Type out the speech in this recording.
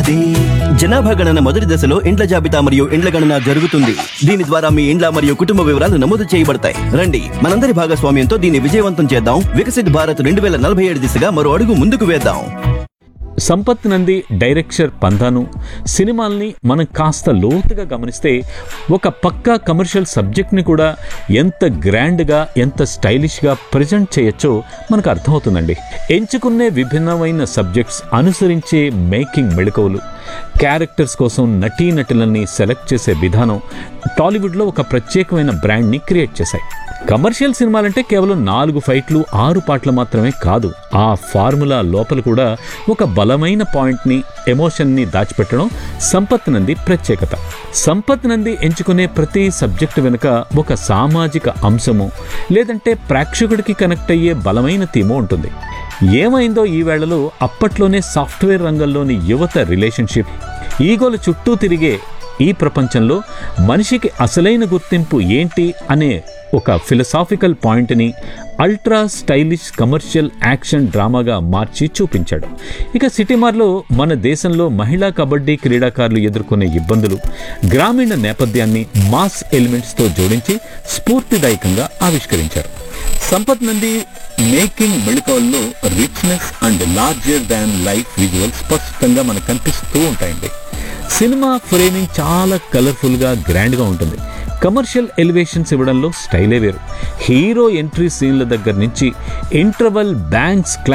ఉన్నది జనాభా గణన మొదటి దశలో ఇండ్ల జాబితా మరియు ఇండ్ల గణన జరుగుతుంది దీని ద్వారా మీ ఇండ్ల మరియు కుటుంబ వివరాలు నమోదు చేయబడతాయి రండి మనందరి భాగస్వామ్యంతో దీన్ని విజయవంతం చేద్దాం వికసిత్ భారత్ రెండు వేల నలభై ఏడు దిశగా మరో అడుగు ముందుకు వేద్దాం సంపత్ నంది డైరెక్టర్ పందాను సినిమాల్ని మనం కాస్త లోతుగా గమనిస్తే ఒక పక్కా కమర్షియల్ సబ్జెక్ట్ని కూడా ఎంత గ్రాండ్గా ఎంత స్టైలిష్గా ప్రజెంట్ చేయొచ్చో మనకు అర్థమవుతుందండి ఎంచుకునే విభిన్నమైన సబ్జెక్ట్స్ అనుసరించే మేకింగ్ మెళకువలు క్యారెక్టర్స్ కోసం నటీనటులని సెలెక్ట్ చేసే విధానం టాలీవుడ్లో ఒక ప్రత్యేకమైన బ్రాండ్ని క్రియేట్ చేశాయి కమర్షియల్ సినిమాలంటే కేవలం నాలుగు ఫైట్లు ఆరు పాటలు మాత్రమే కాదు ఆ ఫార్ములా లోపల కూడా ఒక బలమైన పాయింట్ని ఎమోషన్ని దాచిపెట్టడం సంపత్ నంది ప్రత్యేకత సంపత్ నంది ఎంచుకునే ప్రతి సబ్జెక్టు వెనుక ఒక సామాజిక అంశము లేదంటే ప్రేక్షకుడికి కనెక్ట్ అయ్యే బలమైన థీము ఉంటుంది ఏమైందో ఈ వేళలో అప్పట్లోనే సాఫ్ట్వేర్ రంగంలోని యువత రిలేషన్షిప్ ఈగోల చుట్టూ తిరిగే ఈ ప్రపంచంలో మనిషికి అసలైన గుర్తింపు ఏంటి అనే ఒక ఫిలసాఫికల్ పాయింట్ని అల్ట్రా స్టైలిష్ కమర్షియల్ యాక్షన్ డ్రామాగా మార్చి చూపించాడు ఇక సిటీమార్లో మన దేశంలో మహిళా కబడ్డీ క్రీడాకారులు ఎదుర్కొనే ఇబ్బందులు గ్రామీణ నేపథ్యాన్ని మాస్ ఎలిమెంట్స్తో జోడించి స్ఫూర్తిదాయకంగా ఆవిష్కరించారు సంపత్ నంది మేకింగ్ మెళుకవల్లో richness and larger than life visual స్పష్టంగా మనకు కనిపిస్తూ ఉంటాయండి సినిమా ఫ్రేమింగ్ చాలా కలర్ఫుల్గా గ్రాండ్గా ఉంటుంది కమర్షియల్ ఎలివేషన్స్ ఇవ్వడంలో స్టైలే వేరు హీరో ఎంట్రీ సీన్ల దగ్గర నుంచి ఇంటర్వల్ బ్యాంక్స్